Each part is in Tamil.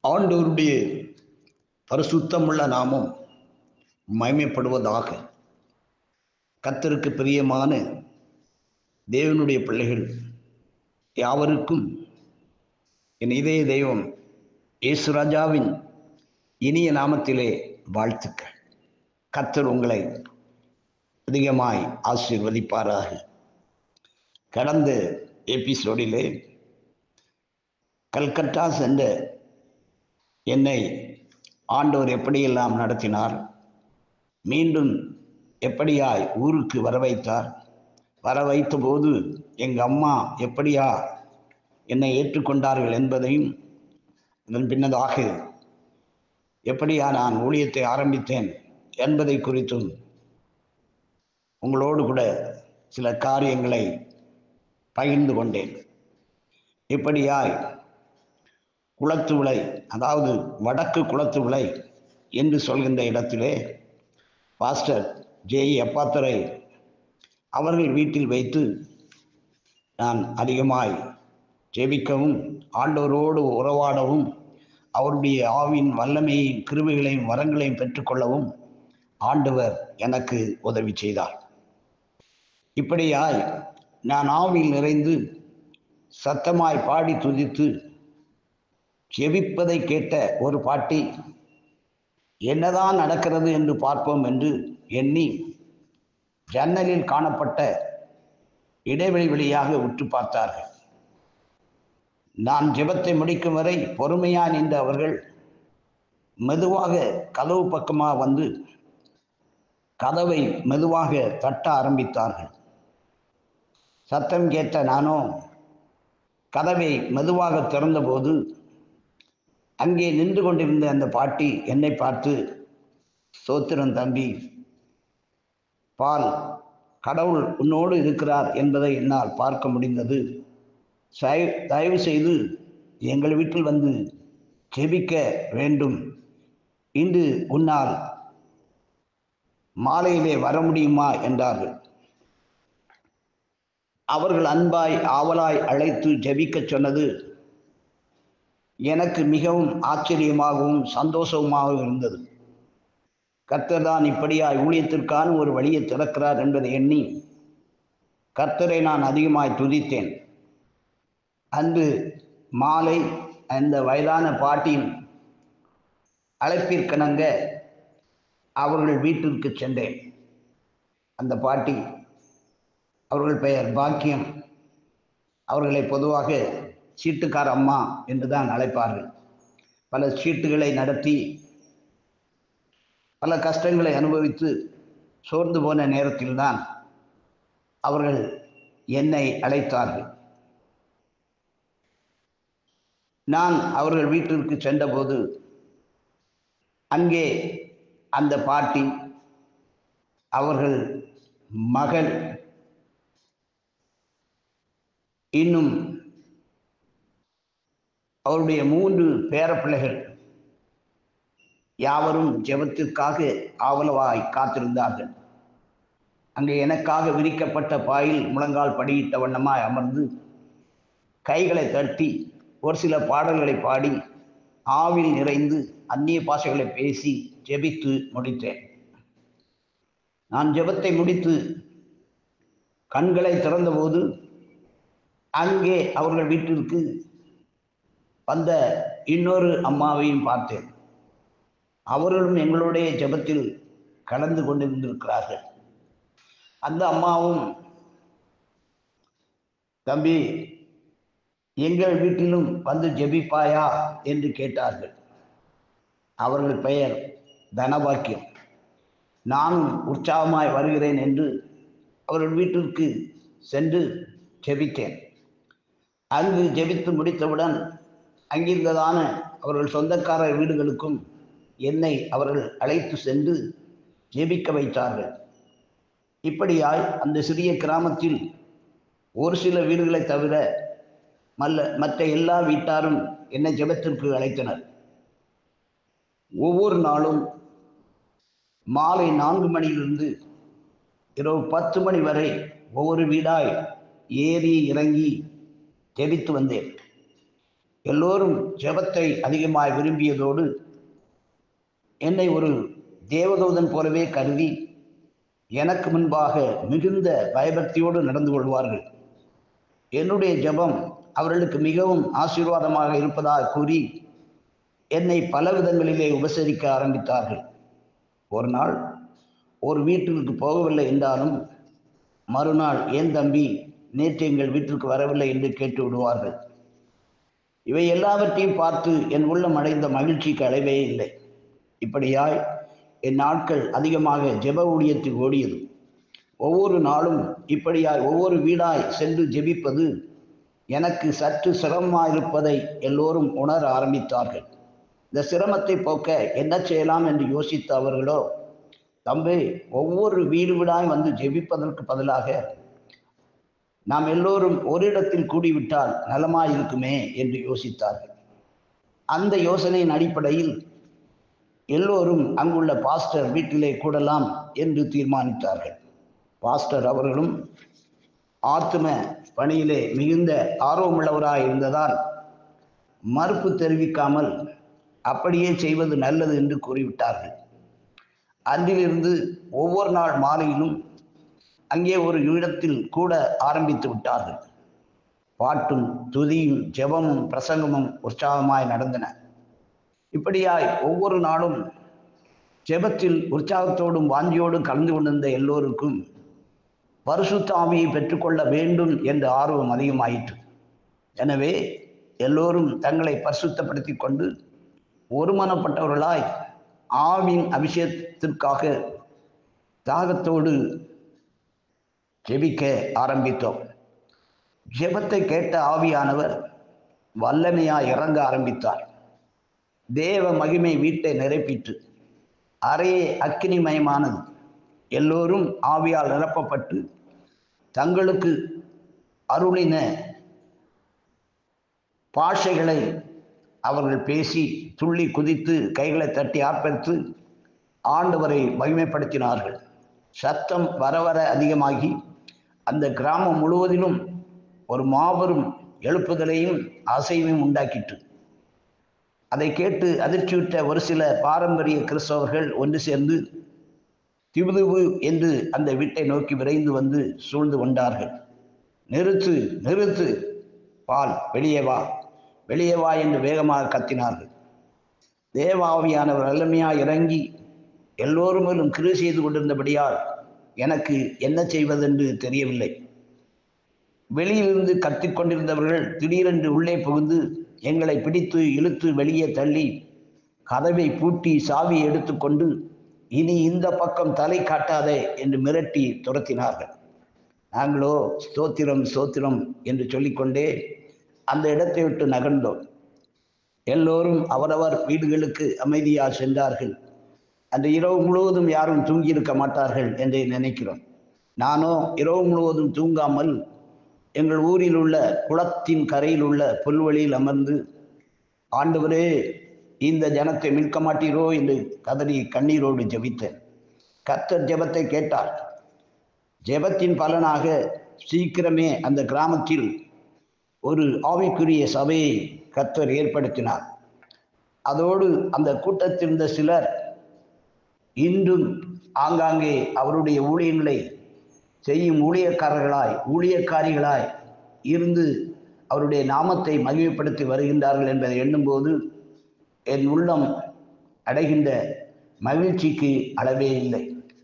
ஆண்டவருடைய பரிசுத்தமுள்ள நாமம் மகிமைப்படுவதாக கர்த்தருக்கு பிரியமான தேவனுடைய பிள்ளைகள் யாவருக்கும் என் இதய தெய்வம் இயேசு ராஜாவின் இனிய நாமத்திலே வாழ்த்துக்கள் கர்த்தர் உங்களை அதிகமாய் ஆசீர்வதிப்பாராக கடந்த எபிசோடிலே கல்கத்தா சென்ற என்னை ஆண்டவர் எப்படியெல்லாம் நடத்தினார் மீண்டும் எப்படியாய் ஊருக்கு வர வைத்தார் வர வைத்த போது எங்கள் அம்மா எப்படியா என்னை ஏற்றுக்கொண்டார்கள் என்பதையும் அதன் பின்னதாக எப்படியா நான் ஊழியத்தை ஆரம்பித்தேன் என்பதை குறித்தும் உங்களோடு கூட சில காரியங்களை பகிர்ந்து கொண்டேன் இப்படியாய் குளத்து விளை அதாவது வடக்கு குளத்து விளை என்று சொல்கின்ற இடத்திலே பாஸ்டர் ஜே அப்பாத்தரை அவர்கள் வீட்டில் வைத்து நான் அதிகமாய் ஜெபிக்கவும் ஆண்டவரோடு உறவாடவும் அவருடைய ஆவின் வல்லமையையும் கிருமைகளையும் வரங்களையும் பெற்றுக்கொள்ளவும் ஆண்டவர் எனக்கு உதவி செய்தார் இப்படியாய் நான் ஆவியில் நிறைந்து சத்தமாய் பாடி துதித்து ஜெபிப்பதை கேட்ட ஒரு பாட்டி என்னதான் நடக்கிறது என்று பார்ப்போம் என்று எண்ணி ஜன்னலில் காணப்பட்ட இடைவெளி வழியாக உற்று பார்த்தார்கள் நான் ஜெபத்தை முடிக்கும் வரை பொறுமையா நின்ற அவர்கள் மெதுவாக கதவு பக்கமாக வந்து கதவை மெதுவாக தட்ட ஆரம்பித்தார்கள் சத்தம் கேட்ட நானோ கதவை மெதுவாக திறந்தபோது அங்கே நின்று கொண்டிருந்த அந்த பாட்டி என்னை பார்த்து சோத்திரம் தம்பி பால் கடவுள் உன்னோடு இருக்கிறார் என்பதை என்னால் பார்க்க முடிந்தது தயவு செய்து எங்கள் வீட்டில் வந்து ஜெபிக்க வேண்டும் இன்று உன்னால் மாலையிலே வர முடியுமா என்றார்கள் அவர்கள் அன்பாய் ஆவலாய் அழைத்து ஜெபிக்கச் சொன்னது எனக்கு மிகவும் ஆச்சரியமாகவும் சந்தோஷமாகவும் இருந்தது கர்த்தர் தான் இப்படியாய் ஊழியத்திற்கான ஒரு வழியை திறக்கிறார் என்பதை எண்ணி கர்த்தரை நான் அதிகமாய் துதித்தேன் அன்று மாலை அந்த வயதான பாட்டியின் அழைப்பிற்கிணங்க அவர்கள் வீட்டிற்கு சென்றேன் அந்த பாட்டி அவர்கள் பெயர் பாக்கியம் அவர்களை பொதுவாக சீட்டுக்கார அம்மா என்று தான் அழைப்பார்கள் பல சீட்டுகளை நடத்தி பல கஷ்டங்களை அனுபவித்து சோர்ந்து போன நேரத்தில்தான் அவர்கள் என்னை அழைத்தார்கள் நான் அவர்கள் வீட்டிற்கு சென்றபோது அங்கே அந்த பாட்டி அவர்கள் மகள் இன்னும் அவருடைய மூன்று பேரப்பிள்ளைகள் யாவரும் ஜெபத்திற்காக ஆவலவாய் காத்திருந்தார்கள் அங்கே எனக்காக விரிக்கப்பட்ட பாயில் முழங்கால் படியிட்ட வண்ணமாய் அமர்ந்து கைகளை தட்டி ஒரு சில பாடல்களை பாடி ஆவில் நிறைந்து அந்நிய பாஷைகளை பேசி ஜெபித்து முடித்தேன் நான் ஜெபத்தை முடித்து கண்களை திறந்தபோது அங்கே அவர்கள் வீட்டிற்கு வந்த இன்னொரு அம்மாவையும் பார்த்தேன் அவர்களும் எங்களுடைய ஜபத்தில் கலந்து கொண்டிருந்திருக்கிறார்கள் அந்த அம்மாவும் தம்பி எங்கள் வீட்டிலும் வந்து ஜெபிப்பாயா என்று கேட்டார்கள் அவர்கள் பெயர் தனபாக்கியம் நானும் உற்சாகமாய் வருகிறேன் என்று அவர்கள் வீட்டிற்கு சென்று ஜெபித்தேன் அங்கு ஜெபித்து முடித்தவுடன் அங்கிருந்ததான அவர்கள் சொந்தக்கார வீடுகளுக்கும் என்னை அவர்கள் அழைத்து சென்று ஜெபிக்க வைத்தார்கள் இப்படியாய் அந்த சிறிய கிராமத்தில் ஒரு சில வீடுகளை தவிர மல்ல மற்ற எல்லா வீட்டாரும் என்னை ஜெபத்திற்கு அழைத்தனர் ஒவ்வொரு நாளும் மாலை நான்கு மணியிலிருந்து இரவு பத்து மணி வரை ஒவ்வொரு வீடாய் ஏறி இறங்கி ஜெபித்து வந்தேன் எல்லோரும் ஜெபத்தை அதிகமாய் விரும்பியதோடு என்னை ஒரு தேவதூதன் போலவே கருதி எனக்கு முன்பாக மிகுந்த பயபக்தியோடு நடந்து கொள்வார்கள் என்னுடைய ஜெபம் அவர்களுக்கு மிகவும் ஆசீர்வாதமாக இருப்பதாக கூறி என்னை பல விதங்களிலே உபசரிக்க ஆரம்பித்தார்கள் ஒரு நாள் ஒரு வீட்டிற்கு போகவில்லை என்றாலும் மறுநாள் ஏன் தம்பி நேற்று எங்கள் வீட்டிற்கு வரவில்லை என்று கேட்டு விடுவார்கள் இவை எல்லாவற்றையும் பார்த்து என் உள்ளம் அடைந்த மகிழ்ச்சிக்கு அளவே இல்லை இப்படியாய் என் நாட்கள் அதிகமாக ஜெப ஊழியத்தில் ஓடியது ஒவ்வொரு நாளும் இப்படியாய் ஒவ்வொரு வீடாய் சென்று ஜெபிப்பது எனக்கு சற்று சிரமமாயிருப்பதை எல்லோரும் உணர ஆரம்பித்தார்கள் இந்த சிரமத்தை போக்க என்ன செய்யலாம் என்று யோசித்த அவர்களோ தம்பி ஒவ்வொரு வீடு வீடாய் வந்து ஜெபிப்பதற்கு பதிலாக நாம் எல்லோரும் ஒரு இடத்தில் கூடிவிட்டால் நலமாயிருக்குமே என்று யோசித்தார்கள் அந்த யோசனையின் அடிப்படையில் எல்லோரும் அங்குள்ள பாஸ்டர் வீட்டிலே கூடலாம் என்று தீர்மானித்தார்கள் பாஸ்டர் அவர்களும் ஆத்தும பணியிலே மிகுந்த ஆர்வமுள்ளவராய் இருந்ததால் மறுப்பு தெரிவிக்காமல் அப்படியே செய்வது நல்லது என்று கூறிவிட்டார்கள் அன்றிலிருந்து ஒவ்வொரு நாள் மாலையிலும் அங்கே ஒரு இடத்தில் கூட ஆரம்பித்து விட்டார்கள் பாட்டும் துதியும் ஜெபமும் பிரசங்கமும் உற்சாகமாய் நடந்தன இப்படியாய் ஒவ்வொரு நாளும் ஜெபத்தில் உற்சாகத்தோடும் வாஞ்சியோடும் கலந்து கொண்டிருந்த எல்லோருக்கும் பரிசுத்த ஆவியை பெற்றுக்கொள்ள வேண்டும் என்ற ஆர்வம் அதிகமாயிற்று எனவே எல்லோரும் தங்களை பரிசுத்தப்படுத்தி கொண்டு ஒருமனப்பட்டவர்களாய் ஆவின் அபிஷேகத்திற்காக தாகத்தோடு ஜெபிக்க ஆரம்பித்தோம் ஜெபத்தை கேட்ட ஆவியானவர் வல்லமையாய் இறங்க ஆரம்பித்தார் தேவ மகிமை வீட்டை நிரப்பிற்று அறையே அக்கினிமயமானது எல்லோரும் ஆவியால் நிரப்பப்பட்டு தங்களுக்கு அருளின பாஷைகளை அவர்கள் பேசி துள்ளி குதித்து கைகளை தட்டி ஆர்ப்பரித்து ஆண்டவரை மகிமைப்படுத்தினார்கள் சத்தம் வர வர அதிகமாகி அந்த கிராமம் முழுவதிலும் ஒரு மாபெரும் எழுப்புதலையும் அசைவையும் உண்டாக்கிற்று அதை கேட்டு அதிர்ச்சியுற்ற ஒரு சில பாரம்பரிய கிறிஸ்தவர்கள் ஒன்று சேர்ந்து திபுதிபு என்று அந்த வீட்டை நோக்கி விரைந்து வந்து சூழ்ந்து கொண்டார்கள் நிறுத்து நிறுத்து பால் வெளியே வா வெளியே வா என்று வேகமாக கத்தினார்கள் தேவாவியானவர் வல்லமையாக இறங்கி எல்லோருமே கிரு செய்து கொண்டிருந்தபடியால் எனக்கு என்ன செய்வதென்று தெரியவில்லை வெளியிலிருந்து கத்திக் கொண்டிருந்தவர்கள் திடீரென்று உள்ளே புகுந்து எங்களை பிடித்து இழுத்து வெளியே தள்ளி கதவை பூட்டி சாவி எடுத்துக்கொண்டு இனி இந்த பக்கம் தலை காட்டாதே என்று மிரட்டி துரத்தினார்கள் நாங்களோ ஸ்தோத்திரம் ஸ்தோத்திரம் என்று சொல்லிக்கொண்டே அந்த இடத்தை விட்டு நகர்ந்தோம் எல்லோரும் அவரவர் வீடுகளுக்கு அமைதியாக சென்றார்கள் அந்த இரவு முழுவதும் யாரும் தூங்கியிருக்க மாட்டார்கள் என்று நினைக்கிறோம் நானோ இரவு முழுவதும் தூங்காமல் எங்கள் ஊரில் உள்ள குளத்தின் கரையில் உள்ள புல்வெளியில் அமர்ந்து ஆண்டவரே இந்த ஜனத்தை மீட்க மாட்டீரோ என்று கதறி கண்ணீரோடு ஜெபித்தேன் கர்த்தர் ஜெபத்தை கேட்டார் ஜெபத்தின் பலனாக சீக்கிரமே அந்த கிராமத்தில் ஒரு ஆவிக்குரிய சபையை கர்த்தர் ஏற்படுத்தினார் அதோடு அந்த கூட்டத்தில் இருந்த சிலர் இன்றும் ஆங்காங்கே அவருடைய ஊழியங்களை செய்யும் ஊழியக்காரர்களாய் ஊழியக்காரிகளாய் இருந்து அவருடைய நாமத்தை மகிமைப்படுத்தி வருகின்றார்கள் என்பதை எண்ணும்போது என் உள்ளம் அடைகின்ற மகிழ்ச்சிக்கு அளவே இல்லை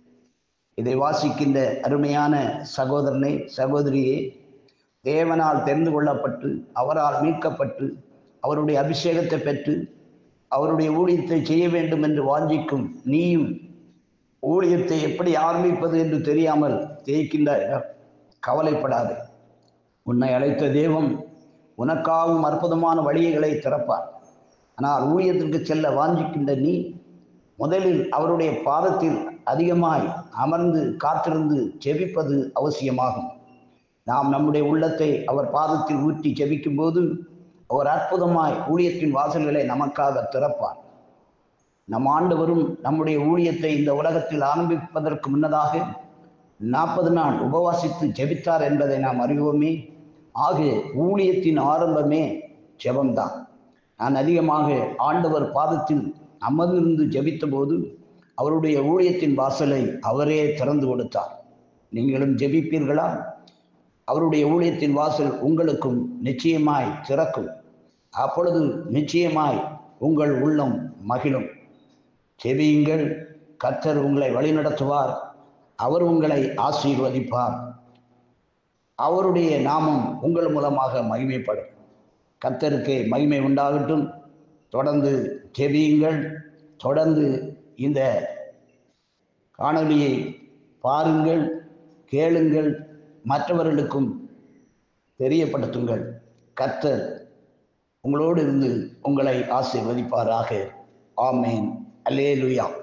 இதை வாசிக்கின்ற அருமையான சகோதரனை சகோதரியே தேவனால் தெரிந்து கொள்ளப்பட்டு அவரால் மீட்கப்பட்டு அவருடைய அபிஷேகத்தை பெற்று அவருடைய ஊழியத்தை செய்ய வேண்டும் என்று வாஞ்சிக்கும் நீயும் ஊழியத்தை எப்படி ஆரம்பிப்பது என்று தெரியாமல் தேய்க்கின்ற கவலைப்படாது உன்னை அழைத்த தெய்வம் உனக்காகவும் அற்புதமான வழிகளை திறப்பார் ஆனால் ஊழியத்திற்கு செல்ல வாஞ்சிக்கின்ற நீ முதலில் அவருடைய பாதத்தில் அதிகமாய் அமர்ந்து காத்திருந்து ஜெபிப்பது அவசியமாகும் நாம் நம்முடைய உள்ளத்தை அவர் பாதத்தில் ஊற்றி ஜெபிக்கும் போது அவர் அற்புதமாய் ஊழியத்தின் வாசல்களை நமக்காக திறப்பார் நம் ஆண்டவரும் நம்முடைய ஊழியத்தை இந்த உலகத்தில் ஆரம்பிப்பதற்கு முன்னதாக நாற்பது நாள் உபவாசித்து ஜெபித்தார் என்பதை நாம் அறிவோமே ஆக ஊழியத்தின் ஆரம்பமே ஜெபம்தான் நான் அதிகமாக ஆண்டவர் பாதத்தில் அமர்ந்திருந்து ஜெபித்த போது அவருடைய ஊழியத்தின் வாசலை அவரே திறந்து கொடுத்தார் நீங்களும் ஜெபிப்பீர்களா அவருடைய ஊழியத்தின் வாசல் உங்களுக்கும் நிச்சயமாய் திறக்கும் அப்பொழுது நிச்சயமாய் உங்கள் உள்ளம் மகிழும் செவியுங்கள் கத்தர் உங்களை வழிநடத்துவார் அவர் உங்களை ஆசீர்வதிப்பார் அவருடைய நாமம் உங்கள் மூலமாக மகிமைப்படும் கத்தருக்கு மகிமை உண்டாகட்டும் தொடர்ந்து செவியுங்கள் தொடர்ந்து இந்த காணொலியை பாருங்கள் கேளுங்கள் மற்றவர்களுக்கும் தெரியப்படுத்துங்கள் கத்தர் உங்களோடு இருந்து உங்களை ஆசீர்வதிப்பாராக ஆமேன் அல்லேலுயா